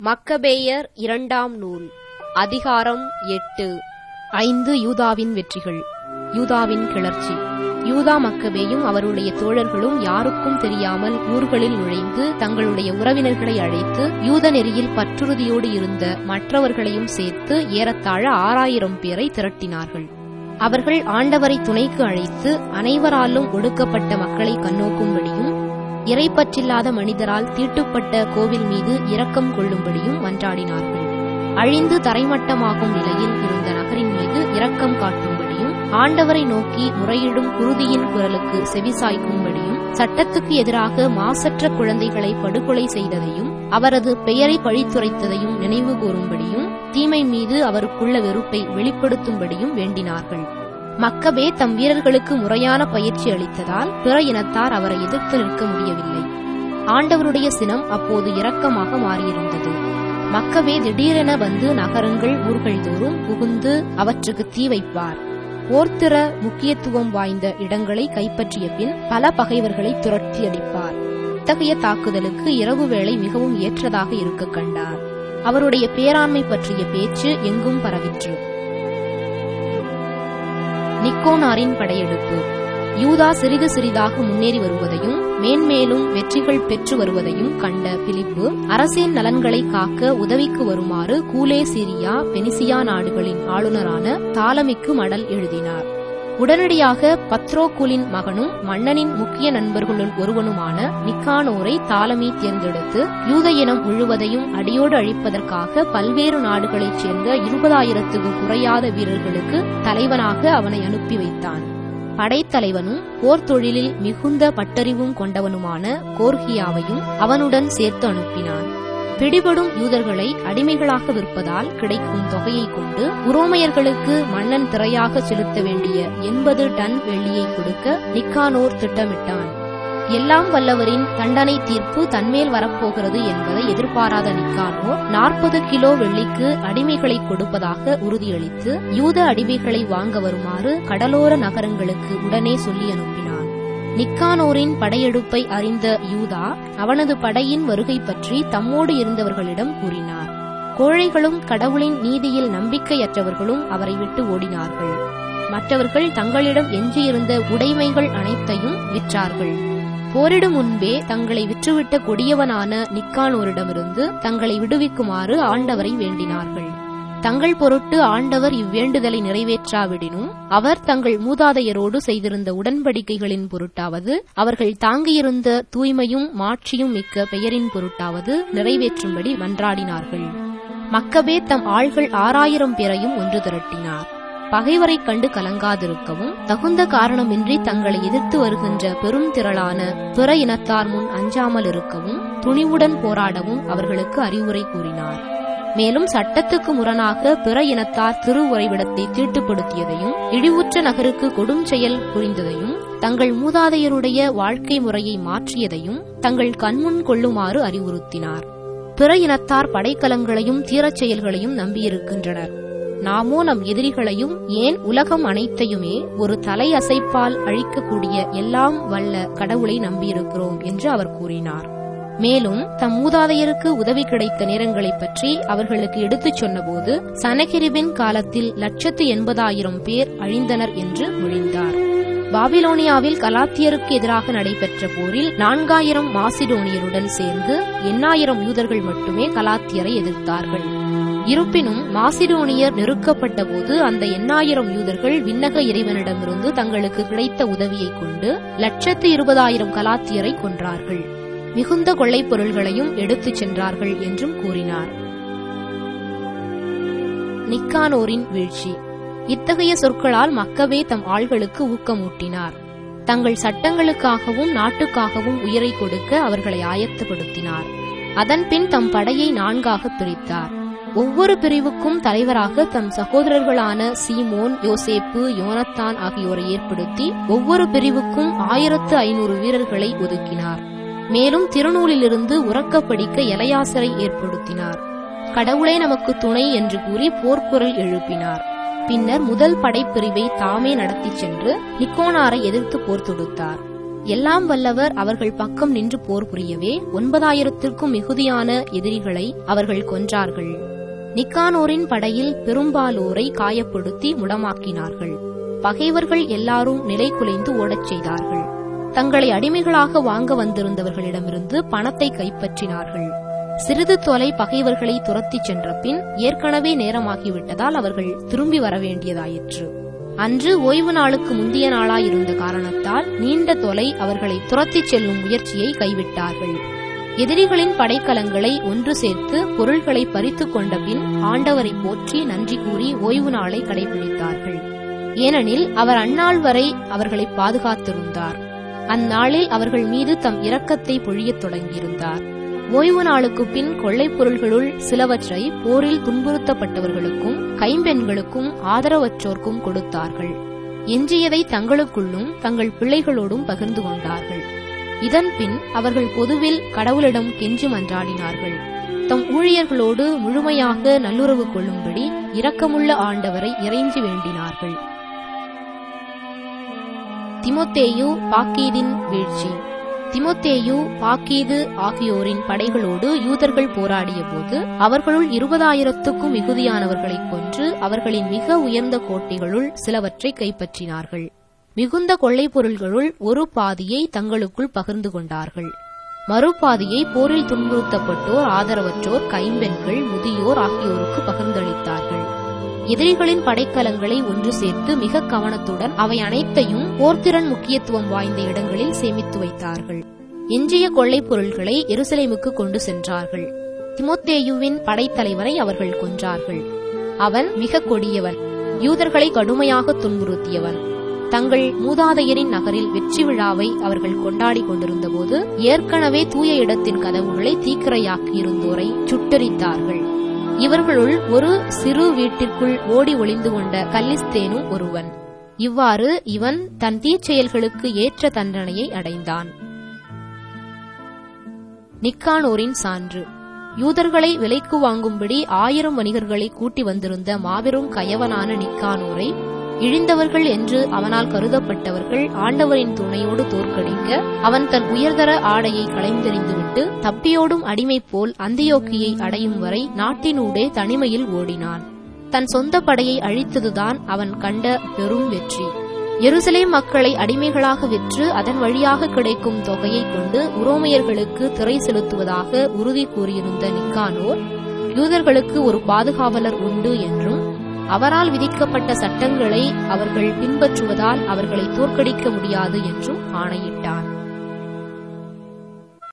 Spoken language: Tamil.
மக்கபேயர் இரண்டாம் நூல் அதிகாரம் எட்டு ஐந்து யூதாவின் வெற்றிகள் யூதாவின் கிளர்ச்சி யூதா மக்கபேயும் அவருடைய தோழர்களும் யாருக்கும் தெரியாமல் ஊர்களில் நுழைந்து தங்களுடைய உறவினர்களை அழைத்து யூத நெறியில் பற்றுறுதியோடு இருந்த மற்றவர்களையும் சேர்த்து ஏறத்தாழ ஆறாயிரம் பேரை திரட்டினார்கள் அவர்கள் ஆண்டவரை துணைக்கு அழைத்து அனைவராலும் ஒடுக்கப்பட்ட மக்களை கண்ணோக்கும்படியும் இறைப்பற்றில்லாத மனிதரால் தீட்டுப்பட்ட கோவில் மீது இரக்கம் கொள்ளும்படியும் மன்றாடினார்கள் அழிந்து தரைமட்டமாகும் நிலையில் இருந்த நகரின் மீது இரக்கம் காட்டும்படியும் ஆண்டவரை நோக்கி முறையிடும் குருதியின் குரலுக்கு செவிசாய்க்கும்படியும் சட்டத்துக்கு எதிராக மாசற்ற குழந்தைகளை படுகொலை செய்ததையும் அவரது பெயரை பழித்துரைத்ததையும் நினைவு கூறும்படியும் தீமை மீது அவருக்குள்ள வெறுப்பை வெளிப்படுத்தும்படியும் வேண்டினார்கள் மக்கபே தம் வீரர்களுக்கு முறையான பயிற்சி அளித்ததால் பிற இனத்தார் அவரை எதிர்த்து நிற்க முடியவில்லை ஆண்டவருடைய சினம் அப்போது இரக்கமாக மாறியிருந்தது மக்கபே திடீரென வந்து நகரங்கள் ஊர்கள் தோறும் புகுந்து அவற்றுக்கு தீ வைப்பார் போர்த்திர முக்கியத்துவம் வாய்ந்த இடங்களை கைப்பற்றிய பின் பல பகைவர்களை துரத்தி அடிப்பார் இத்தகைய தாக்குதலுக்கு இரவு வேளை மிகவும் ஏற்றதாக இருக்க கண்டார் அவருடைய பேராண்மை பற்றிய பேச்சு எங்கும் பரவிற்று நிக்கோனாரின் படையெடுப்பு யூதா சிறிது சிறிதாக முன்னேறி வருவதையும் மேன்மேலும் வெற்றிகள் பெற்று வருவதையும் கண்ட பிலிப்பு அரசின் நலன்களை காக்க உதவிக்கு வருமாறு கூலே சிரியா பெனிசியா நாடுகளின் ஆளுநரான தாலமிக்கு மடல் எழுதினார் உடனடியாக பத்ரோகுலின் மகனும் மன்னனின் முக்கிய நண்பர்களுள் ஒருவனுமான நிக்கானோரை தாலமி தேர்ந்தெடுத்து யூத இனம் முழுவதையும் அடியோடு அழிப்பதற்காக பல்வேறு நாடுகளைச் சேர்ந்த இருபதாயிரத்துக்கு குறையாத வீரர்களுக்கு தலைவனாக அவனை அனுப்பி வைத்தான் படைத்தலைவனும் போர் தொழிலில் மிகுந்த பட்டறிவும் கொண்டவனுமான கோர்கியாவையும் அவனுடன் சேர்த்து அனுப்பினான் பிடிபடும் யூதர்களை அடிமைகளாக விற்பதால் கிடைக்கும் தொகையை கொண்டு உரோமையர்களுக்கு மன்னன் திரையாக செலுத்த வேண்டிய எண்பது டன் வெள்ளியை கொடுக்க நிக்கானோர் திட்டமிட்டான் எல்லாம் வல்லவரின் தண்டனை தீர்ப்பு தன்மேல் வரப்போகிறது என்பதை எதிர்பாராத நிக்கானோர் நாற்பது கிலோ வெள்ளிக்கு அடிமைகளை கொடுப்பதாக உறுதியளித்து யூத அடிமைகளை வாங்க வருமாறு கடலோர நகரங்களுக்கு உடனே சொல்லி அனுப்பினான் நிக்கானோரின் படையெடுப்பை அறிந்த யூதா அவனது படையின் வருகை பற்றி தம்மோடு இருந்தவர்களிடம் கூறினார் கோழைகளும் கடவுளின் நீதியில் நம்பிக்கையற்றவர்களும் அவரை விட்டு ஓடினார்கள் மற்றவர்கள் தங்களிடம் எஞ்சியிருந்த உடைமைகள் அனைத்தையும் விற்றார்கள் போரிடும் முன்பே தங்களை விற்றுவிட்ட கொடியவனான நிக்கானோரிடமிருந்து தங்களை விடுவிக்குமாறு ஆண்டவரை வேண்டினார்கள் தங்கள் பொருட்டு ஆண்டவர் இவ்வேண்டுதலை நிறைவேற்றாவிடினும் அவர் தங்கள் மூதாதையரோடு செய்திருந்த உடன்படிக்கைகளின் பொருட்டாவது அவர்கள் தாங்கியிருந்த தூய்மையும் மாட்சியும் மிக்க பெயரின் பொருட்டாவது நிறைவேற்றும்படி மன்றாடினார்கள் மக்கபே தம் ஆள்கள் ஆறாயிரம் பேரையும் ஒன்று திரட்டினார் பகைவரைக் கண்டு கலங்காதிருக்கவும் தகுந்த காரணமின்றி தங்களை எதிர்த்து வருகின்ற பெரும் திரளான பிற இனத்தார் முன் அஞ்சாமல் இருக்கவும் துணிவுடன் போராடவும் அவர்களுக்கு அறிவுரை கூறினார் மேலும் சட்டத்துக்கு முரணாக பிற இனத்தார் திருவுறைவிடத்தை தீட்டுப்படுத்தியதையும் இழிவுற்ற நகருக்கு கொடும் செயல் புரிந்ததையும் தங்கள் மூதாதையருடைய வாழ்க்கை முறையை மாற்றியதையும் தங்கள் கண்முன் கொள்ளுமாறு அறிவுறுத்தினார் பிற இனத்தார் படைக்கலங்களையும் தீரச் செயல்களையும் நம்பியிருக்கின்றனர் நாமோ நம் எதிரிகளையும் ஏன் உலகம் அனைத்தையுமே ஒரு தலை அசைப்பால் அழிக்கக்கூடிய எல்லாம் வல்ல கடவுளை நம்பியிருக்கிறோம் என்று அவர் கூறினார் மேலும் தம் மூதாதையருக்கு உதவி கிடைத்த நேரங்களைப் பற்றி அவர்களுக்கு எடுத்துச் சொன்னபோது சனகிரிபின் காலத்தில் லட்சத்து எண்பதாயிரம் பேர் அழிந்தனர் என்று மொழிந்தார் பாபிலோனியாவில் கலாத்தியருக்கு எதிராக நடைபெற்ற போரில் நான்காயிரம் மாசிடோனியருடன் சேர்ந்து எண்ணாயிரம் யூதர்கள் மட்டுமே கலாத்தியரை எதிர்த்தார்கள் இருப்பினும் மாசிடோனியர் நெருக்கப்பட்ட போது அந்த எண்ணாயிரம் யூதர்கள் விண்ணக இறைவனிடமிருந்து தங்களுக்கு கிடைத்த உதவியைக் கொண்டு லட்சத்து இருபதாயிரம் கலாத்தியரை கொன்றார்கள் மிகுந்த கொள்ளைப் பொருள்களையும் எடுத்துச் சென்றார்கள் என்றும் கூறினார் நிக்கானோரின் வீழ்ச்சி இத்தகைய சொற்களால் மக்கவே தம் ஆள்களுக்கு ஊக்கமூட்டினார் தங்கள் சட்டங்களுக்காகவும் நாட்டுக்காகவும் உயிரை கொடுக்க அவர்களை ஆயத்தப்படுத்தினார் அதன்பின் தம் படையை நான்காக பிரித்தார் ஒவ்வொரு பிரிவுக்கும் தலைவராக தம் சகோதரர்களான சீமோன் யோசேப்பு யோனத்தான் ஆகியோரை ஏற்படுத்தி ஒவ்வொரு பிரிவுக்கும் ஆயிரத்து ஐநூறு வீரர்களை ஒதுக்கினார் மேலும் திருநூலிலிருந்து உறக்க படிக்க எலையாசரை ஏற்படுத்தினார் கடவுளே நமக்கு துணை என்று கூறி போர்க்குரல் எழுப்பினார் பின்னர் முதல் படைப்பிரிவை தாமே நடத்திச் சென்று நிக்கோனாரை எதிர்த்து போர் தொடுத்தார் எல்லாம் வல்லவர் அவர்கள் பக்கம் நின்று போர் புரியவே ஒன்பதாயிரத்திற்கும் மிகுதியான எதிரிகளை அவர்கள் கொன்றார்கள் நிக்கானோரின் படையில் பெரும்பாலோரை காயப்படுத்தி முடமாக்கினார்கள் பகைவர்கள் எல்லாரும் நிலை குலைந்து ஓடச் செய்தார்கள் தங்களை அடிமைகளாக வாங்க வந்திருந்தவர்களிடமிருந்து பணத்தை கைப்பற்றினார்கள் சிறிது தொலை பகைவர்களை துரத்திச் சென்ற பின் ஏற்கனவே நேரமாகிவிட்டதால் அவர்கள் திரும்பி வர வேண்டியதாயிற்று அன்று ஓய்வு நாளுக்கு முந்தைய நாளாயிருந்த காரணத்தால் நீண்ட தொலை அவர்களை துரத்திச் செல்லும் முயற்சியை கைவிட்டார்கள் எதிரிகளின் படைக்கலங்களை ஒன்று சேர்த்து பொருள்களை பறித்துக் கொண்ட பின் ஆண்டவரை போற்றி நன்றி கூறி ஓய்வு நாளை கடைபிடித்தார்கள் ஏனெனில் அவர் அந்நாள் வரை அவர்களை பாதுகாத்திருந்தார் அந்நாளில் அவர்கள் மீது தம் இரக்கத்தை பொழியத் தொடங்கியிருந்தார் ஓய்வு நாளுக்கு பின் கொள்ளைப் பொருள்களுள் சிலவற்றை போரில் துன்புறுத்தப்பட்டவர்களுக்கும் கைம்பெண்களுக்கும் ஆதரவற்றோர்க்கும் கொடுத்தார்கள் எஞ்சியதை தங்களுக்குள்ளும் தங்கள் பிள்ளைகளோடும் பகிர்ந்து கொண்டார்கள் இதன் பின் அவர்கள் பொதுவில் கடவுளிடம் கெஞ்சி மன்றாடினார்கள் தம் ஊழியர்களோடு முழுமையாக நல்லுறவு கொள்ளும்படி இரக்கமுள்ள ஆண்டவரை இறைஞ்சி வேண்டினார்கள் திமோத்தேயு பாக்கீதின் வீழ்ச்சி திமோத்தேயு பாக்கீது ஆகியோரின் படைகளோடு யூதர்கள் போராடிய போது அவர்களுள் இருபதாயிரத்துக்கும் மிகுதியானவர்களை கொன்று அவர்களின் மிக உயர்ந்த கோட்டைகளுள் சிலவற்றை கைப்பற்றினார்கள் மிகுந்த கொள்ளைப் பொருள்களுள் ஒரு பாதியை தங்களுக்குள் பகிர்ந்து கொண்டார்கள் மறுபாதியை போரில் துன்புறுத்தப்பட்டோர் ஆதரவற்றோர் கைம்பெண்கள் முதியோர் ஆகியோருக்கு பகிர்ந்தளித்தார்கள் எதிரிகளின் படைக்கலங்களை ஒன்று சேர்த்து மிக கவனத்துடன் அவை அனைத்தையும் போர்த்திறன் முக்கியத்துவம் வாய்ந்த இடங்களில் சேமித்து வைத்தார்கள் எஞ்சிய கொள்ளைப் பொருள்களை எருசலேமுக்கு கொண்டு சென்றார்கள் திமோத்தேயுவின் படைத்தலைவரை அவர்கள் கொன்றார்கள் அவன் மிக கொடியவன் யூதர்களை கடுமையாக துன்புறுத்தியவன் தங்கள் மூதாதையரின் நகரில் வெற்றி விழாவை அவர்கள் கொண்டாடி கொண்டிருந்தபோது ஏற்கனவே தூய இடத்தின் கதவுகளை தீக்கிரையாக்கியிருந்தோரை சுட்டெரித்தார்கள் இவர்களுள் ஒரு சிறு வீட்டிற்குள் ஓடி ஒளிந்து கொண்ட கல்லிஸ்தேனும் ஒருவன் இவ்வாறு இவன் தன் தீச்செயல்களுக்கு ஏற்ற தண்டனையை அடைந்தான் நிக்கானோரின் சான்று யூதர்களை விலைக்கு வாங்கும்படி ஆயிரம் வணிகர்களை கூட்டி வந்திருந்த மாபெரும் கயவனான நிக்கானோரை இழிந்தவர்கள் என்று அவனால் கருதப்பட்டவர்கள் ஆண்டவரின் துணையோடு தோற்கடிக்க அவன் தன் உயர்தர ஆடையை களைந்தெறிந்துவிட்டு தப்பியோடும் அடிமை போல் அந்தியோக்கியை அடையும் வரை நாட்டினூடே தனிமையில் ஓடினான் தன் சொந்த படையை அழித்ததுதான் அவன் கண்ட பெரும் வெற்றி எருசலேம் மக்களை அடிமைகளாக விற்று அதன் வழியாக கிடைக்கும் தொகையை கொண்டு உரோமையர்களுக்கு திரை செலுத்துவதாக உறுதி கூறியிருந்த நிக்கானோர் யூதர்களுக்கு ஒரு பாதுகாவலர் உண்டு என்றும் அவரால் விதிக்கப்பட்ட சட்டங்களை அவர்கள் பின்பற்றுவதால் அவர்களை தோற்கடிக்க முடியாது என்றும் ஆணையிட்டான்